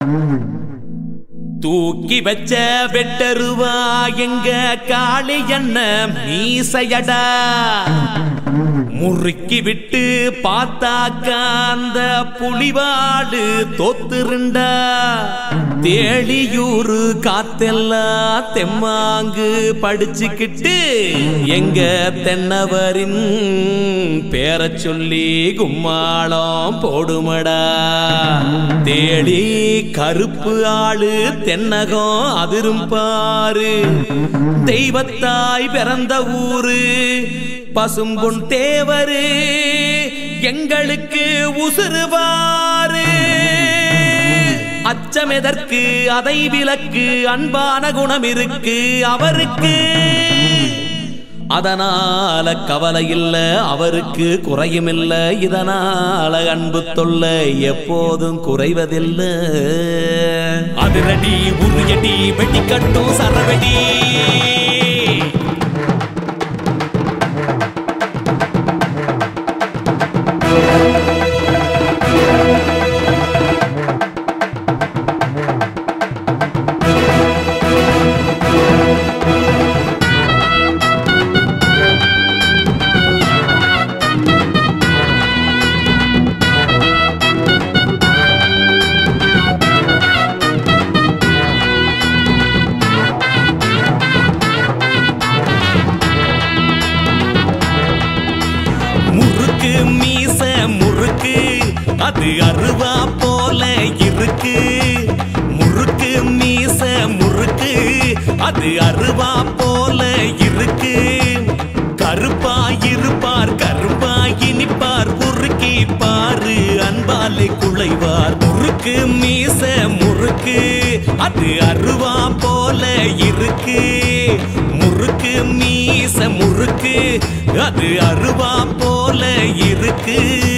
தூக்கி வச்ச வெட்டருவா எங்க காளி என்ன மீசையடா முறுக்கி விட்டு பார்த்தாக்கா அந்த புலிவாடு தோத்துருண்டா தேளியூரு காத்தெல்லாம் தெம்மாங்கு படிச்சுக்கிட்டு எங்க தென்னவரின் பேரை சொல்லி கும்மாளம் போடுமடா தேடி கருப்பு ஆளு தென்னகம் அதிரும் பாரு தெய்வத்தாய் பிறந்த ஊரு பசும்பொன் தேவரு எங்களுக்கு உசுறுவாரு அச்சம் எதற்கு அதை விலக்கு அன்பான குணம் இருக்கு அவருக்கு அதனால கவலை இல்ல அவருக்கு குறையும் இல்ல இதனால அன்பு தொல்லை எப்போதும் குறைவதில்லை அதிரடி உரியடி வெடிக்கட்டும் சரவெடி முறுக்கு மீச முறுக்கு அது அருவா போல இருக்கு முறுக்கு மீச முறுக்கு அது அருவா போல இருக்கு கருப்பா இருப்பார் கருப்பா இனிப்பார் முறுக்கி பாரு அன்பாலே குழைவார் முறுக்கு மீச முறுக்கு அது அருவா போல இருக்கு முறுக்கு மீச முறுக்கு அது அருவா போல இருக்கு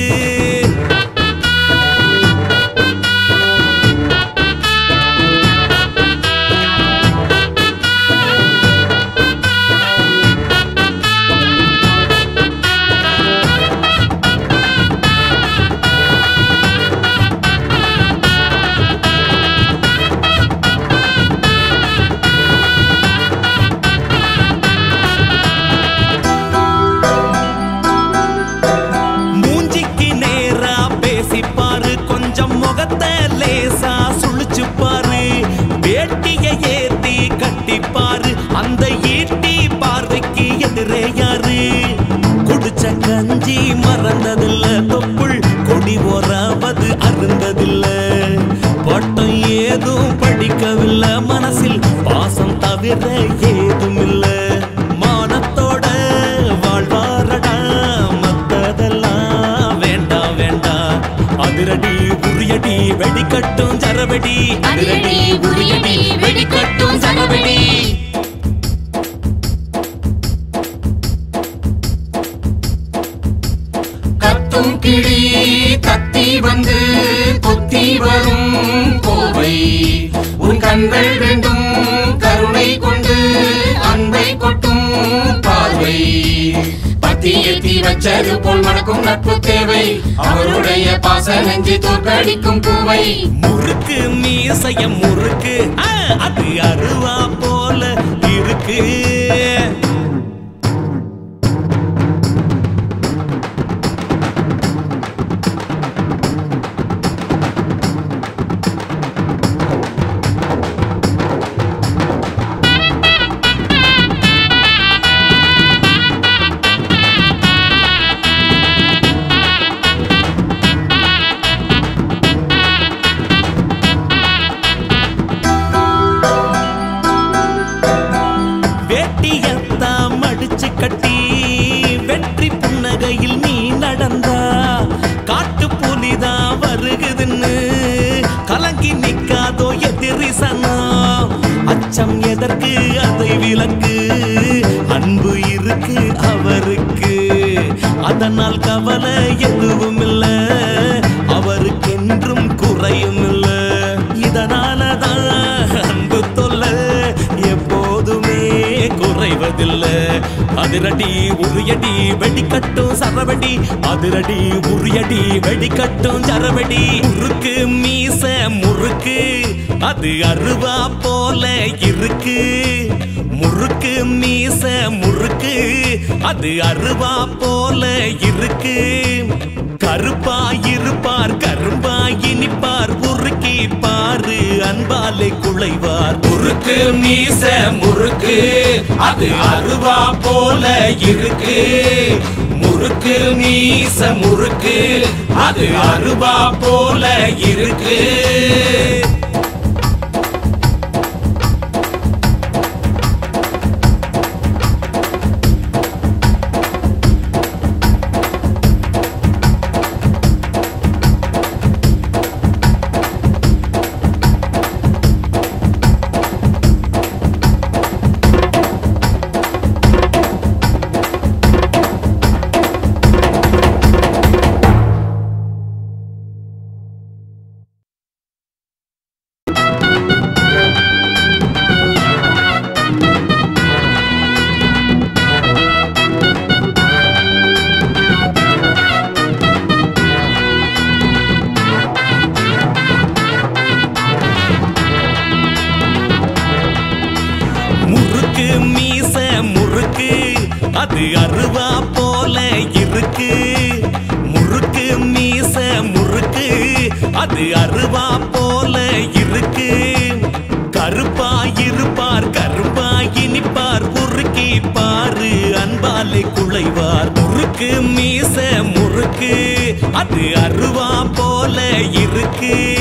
மூஞ்சிக்கு நேரா பேசிப்பாரு கொஞ்சம் முகத்தை லேசா சுழிச்சு பாரு வேட்டிய ஏத்தி கட்டிப்பாரு அந்த ஈட்டி பார்வைக்கு எதிரே யாரு குடிச்ச கஞ்சி மறந்ததில்ல தொப்புள் கொடி போறாவது அருந்ததில்ல பட்டம் ஏதும் படிக்கவில்லை மனசில் பாசம் தவிர ஏதும் இல்ல மானத்தோட வாழ்வாரடா மத்ததெல்லாம் வேண்டாம் வேண்டாம் அதிரடி உரியடி வெடிக்கட்டும் சரவெடி அதிரடி உரியடி வெடிக்கட்டும் சரவெடி கத்தும் கிளி தத்தி வந்து கொத்தி வரும் கோவை உன் கண்கள் ரெண்டும் கருணை கொண்டு அன்பை கொட்டும் பார்வை பத்தி எத்தி வச்சது போல் மணக்கும் நட்பு தேவை அவருடைய பாச நெஞ்சு தோற்கடிக்கும் பூவை முறுக்கு மீசைய முறுக்கு ஆ, அது அருவா போல இருக்கு அதிரடி உரியடி வெடிக்கட்டும் சரவடி அதிரடி உரியடி வெடிக்கட்டும் சரவடி முறுக்கு மீச முறுக்கு அது அருவா போல இருக்கு முறுக்கு மீச முறுக்கு அது அருவா போல இருக்கு கருப்பா இருப்பார் கரும்பா இனிப்பார் உருக்கி பாரு அன்பாலே குழைவார் முறுக்கு மீச முறுக்கு அது அருவா போல இருக்கு முறுக்கு மீச முறுக்கு அது அருவா போல இருக்கு முறுக்கு மீச முறுக்கு அது அருவா போல இருக்கு முறுக்கு மீச முறுக்கு அது அருவா போல இருக்கு கருப்பா இருப்பார் கருப்பா இனிப்பார் உருக்கி பாரு அன்பாலே குழைவார் முறுக்கு மீச முறுக்கு அது அருவா போல இருக்கு